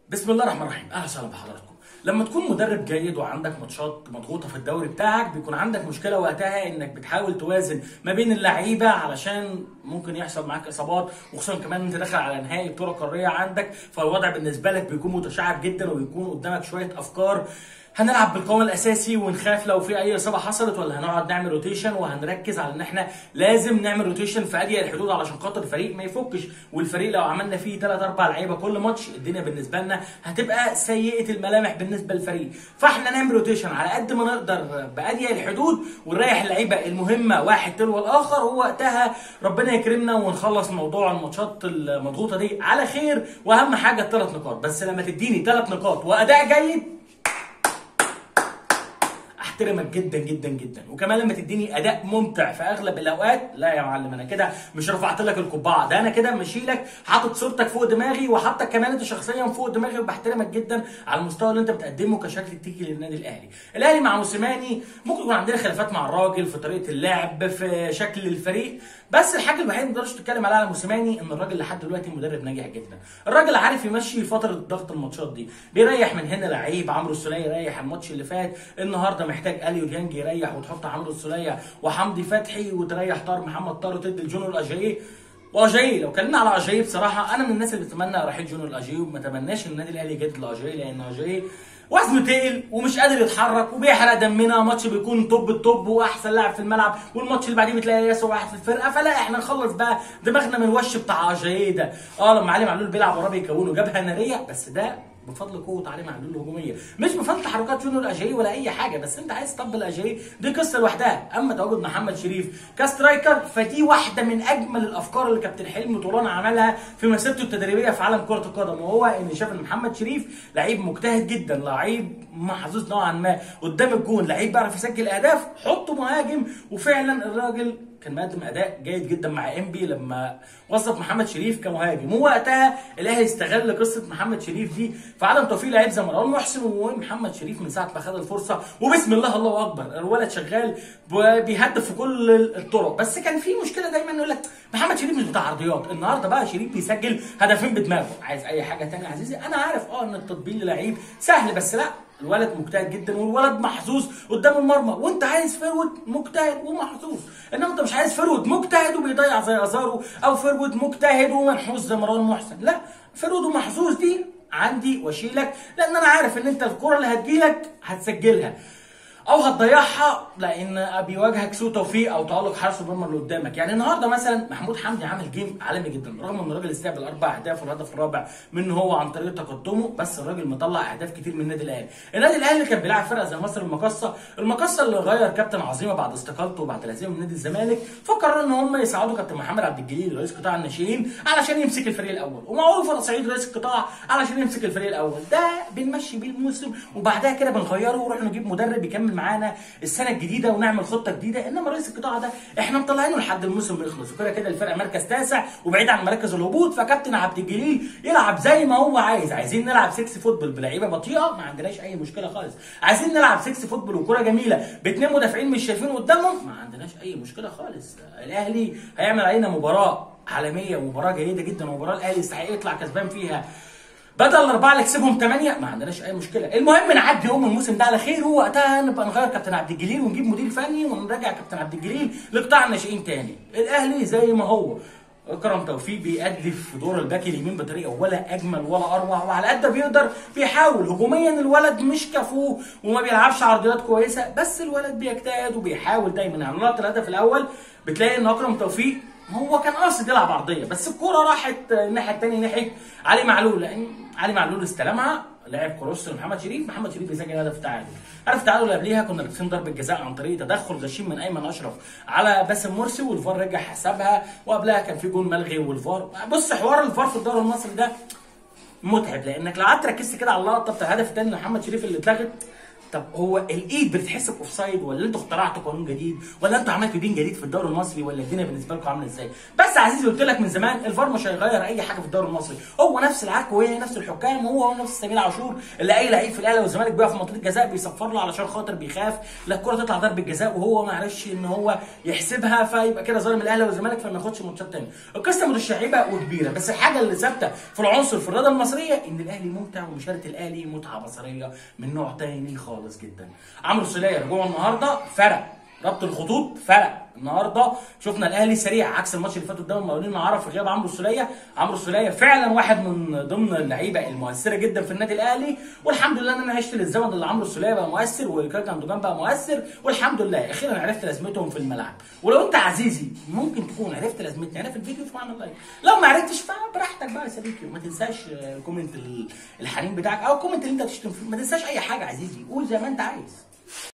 بسم الله الرحمن الرحيم اهلا وسهلا بحضراتكم لما تكون مدرب جيد وعندك ماتشات مضغوطه في الدوري بتاعك بيكون عندك مشكله وقتها انك بتحاول توازن ما بين اللعيبه علشان ممكن يحصل معاك اصابات وخصوصا كمان انت داخل على نهائي بطوله قاريه عندك فالوضع بالنسبه لك بيكون متشعب جدا وبيكون قدامك شويه افكار هنلعب بالقوام الاساسي ونخاف لو في اي اصابه حصلت ولا هنقعد نعمل روتيشن وهنركز على ان احنا لازم نعمل روتيشن في اضيق الحدود علشان خاطر الفريق ما يفكش والفريق لو عملنا فيه 3 4 لعيبه كل ماتش الدنيا بالنسبه لنا هتبقى سيئه الملامح بالنسبه للفريق فاحنا نعمل روتيشن على قد ما نقدر باضيق الحدود ونريح اللعيبه المهمه واحد تلو الاخر ووقتها ربنا يكرمنا ونخلص موضوع الماتشات المضغوطه دي على خير واهم حاجه الثلاث نقاط بس لما تديني ثلاث نقاط واداء جيد احترمك جدا جدا جدا وكمان لما تديني اداء ممتع في اغلب الاوقات لا يا معلم انا كده مش رفعت لك القبعه ده انا كده مشيلك حاطط صورتك فوق دماغي وحاطك كمان انت شخصيا فوق دماغي وبحترمك جدا على المستوى اللي انت بتقدمه كشكل تيجي للنادي الاهلي الاهلي مع موسيماني ممكن يكون عندنا خلافات مع الراجل في طريقه اللعب في شكل الفريق بس الحاجه الوحيده اللي ما تقدرش تتكلم عليها على موسيماني ان الراجل لحد دلوقتي مدرب ناجح جدا الراجل عارف يمشي فتره ضغط الماتشات دي بيريح من هنا لعيب عمرو السوليه يريح الماتش اللي فات النهارده محتاج اليو ديانج يريح وتحط عمرو السوليه وحمدي فتحي وتريح طار محمد طار وتدي لجونو الاجاييه واجاي لو اتكلمنا على اجاي بصراحه انا من الناس اللي بتمنى رحيل جونو الاجاي وما اتمناش ان النادي الاهلي يجدد لاجاي لان اجاي وزنه تقل ومش قادر يتحرك وبيحرق دمنا ماتش بيكون توب التوب واحسن لاعب في الملعب والماتش اللي بعديه بتلاقي ياسر واحد في الفرقه فلا احنا نخلص بقى دماغنا من الوش بتاع اجاي ده اه لما علي معلول بيلعب وراه بيكونه جبهه ناريه بس ده بفضل قوه علي معلول الهجوميه مش بفضل تحركات جونيور اجاي ولا اي حاجه بس انت عايز تطبل اجاي دي قصه لوحدها اما تواجد محمد شريف كسترايكر فدي واحده من اجمل الافكار اللي كابتن حلمي طولان عملها في مسيرته التدريبيه في عالم كره القدم وهو ان شاف ان محمد شريف لعيب مجتهد جدا لعيب محظوظ نوعا ما قدام الجون لعيب بيعرف يسجل اهداف حطه مهاجم وفعلا الراجل كان مقدم اداء جيد جدا مع انبي لما وظف محمد شريف كمهاجم ووقتها الاهلي استغل قصه محمد شريف دي في عدم توفيق لعيب زي مروان محسن ومحمد شريف من ساعه ما خد الفرصه وبسم الله الله اكبر الولد شغال بيهدف في كل الطرق بس كان في مشكله دايما يقول لك محمد شريف مش بتاع عرضيات النهارده بقى شريف بيسجل هدفين بدماغه عايز اي حاجه ثانيه يا عزيزي انا عارف اه ان التطبيل للعيب سهل بس لا الولد مجتهد جدا والولد محظوظ قدام المرمى وانت عايز فرود مجتهد ومحظوظ انما انت مش عايز فرود مجتهد وبيضيع زي ازارو او فرود مجتهد ومنحوس زي مروان محسن لا فرود ومحظوظ دي عندي واشيلك لان انا عارف ان انت الكره اللي هتجيلك هتسجلها او هتضيعها لان بيواجهك سوء توفيق او تالق حارس المرمى اللي قدامك يعني النهارده مثلا محمود حمدي عامل جيم عالمي جدا رغم ان الراجل استقبل اربع اهداف والهدف الرابع منه هو عن طريق تقدمه بس الراجل مطلع اهداف كتير من النادي الاهلي النادي الاهلي كان بيلعب فرقه زي مصر المقاصه المقاصه اللي غير كابتن عظيمه بعد استقالته وبعد الهزيمه من نادي الزمالك فقرروا ان هم يساعدوا كابتن محمد عبد الجليل رئيس قطاع الناشئين علشان يمسك الفريق الاول ومعروف انا سعيد رئيس القطاع علشان يمسك الفريق الاول ده بنمشي بيه الموسم وبعدها كده بنغيره ونروح نجيب مدرب يكمل معانا السنه الجديده ونعمل خطه جديده انما رئيس القطاع ده احنا مطلعينه لحد الموسم ما يخلص وكده كده الفرقه مركز تاسع وبعيد عن مراكز الهبوط فكابتن عبد الجليل يلعب زي ما هو عايز عايزين نلعب 6 فوتبول بلعيبه بطيئه ما عندناش اي مشكله خالص عايزين نلعب 6 فوتبول وكره جميله باثنين مدافعين مش شايفين قدامهم ما عندناش اي مشكله خالص الاهلي هيعمل علينا مباراه عالميه ومباراه جيده جدا ومباراه الاهلي يستحق يطلع كسبان فيها بدل الاربعه اللي كسبهم ثمانيه ما عندناش اي مشكله المهم نعدي يوم الموسم ده على خير ووقتها نبقى نغير كابتن عبد الجليل ونجيب مدير فني ونرجع كابتن عبد الجليل لقطاع الناشئين تاني الاهلي زي ما هو اكرم توفيق بيأدي في دور الباك اليمين بطريقه ولا اجمل ولا اروع وعلى قد ما بيقدر بيحاول هجوميا الولد مش كفوه وما بيلعبش عرضيات كويسه بس الولد بيجتهد وبيحاول دايما يعني لقطه الهدف الاول بتلاقي ان اكرم توفيق هو كان قاصد يلعب عرضيه بس الكوره راحت الناحيه الثانيه ناحيه علي معلول لان علي معلول استلمها لعب كروس لمحمد شريف محمد شريف بيسجل هدف التعادل هدف التعادل اللي قبليها كنا لابسين ضربه جزاء عن طريق تدخل غشيم من ايمن اشرف على باسم مرسي والفار رجع حسبها وقبلها كان في جون ملغي والفار بص حوار الفار في الدوري المصري ده متعب لانك لو قعدت ركزت كده على اللقطه بتاع الهدف الثاني لمحمد شريف اللي اتلغت طب هو الايد بتتحسب اوف سايد ولا انتوا اخترعتوا قانون جديد ولا انتوا عملتوا دين جديد في الدوري المصري ولا الدنيا بالنسبه لكم عامله ازاي بس يا عزيزي قلت لك من زمان الفار مش هيغير اي حاجه في الدوري المصري هو نفس العك وهي نفس الحكام وهو هو نفس سمير عاشور اللي اي لعيب في الاهلي والزمالك بيقف في منطقه الجزاء بيصفر له علشان خاطر بيخاف لا الكره تطلع ضربه جزاء وهو ما عرفش ان هو يحسبها فيبقى كده ظالم الاهلي والزمالك فما ياخدش ماتشات تاني القصه متشعبه وكبيره بس الحاجه اللي ثابته في العنصر في الرياضه المصريه ان الاهلي ممتع ومشاهده الاهلي متعه بصريه من نوع تاني خالص جدا عمرو سوليه رجوعه النهارده فرق ربط الخطوط فرق النهارده شفنا الاهلي سريع عكس الماتش اللي فات قدام المقاولين العرب في غياب عمرو السوليه عمرو السوليه فعلا واحد من ضمن اللعيبه المؤثره جدا في النادي الاهلي والحمد لله ان انا عشت للزمن اللي عمرو السوليه بقى مؤثر والكاكا جندوجان بقى مؤثر والحمد لله اخيرا عرفت لازمتهم في الملعب ولو انت عزيزي ممكن تكون عرفت لازمتنا هنا في الفيديو فمعنا اللايك لو ما عرفتش فبراحتك بقى يا صديقي وما تنساش الكومنت الحنين بتاعك او الكومنت اللي انت تشتم فيه ما تنساش اي حاجه عزيزي قول زي ما انت عايز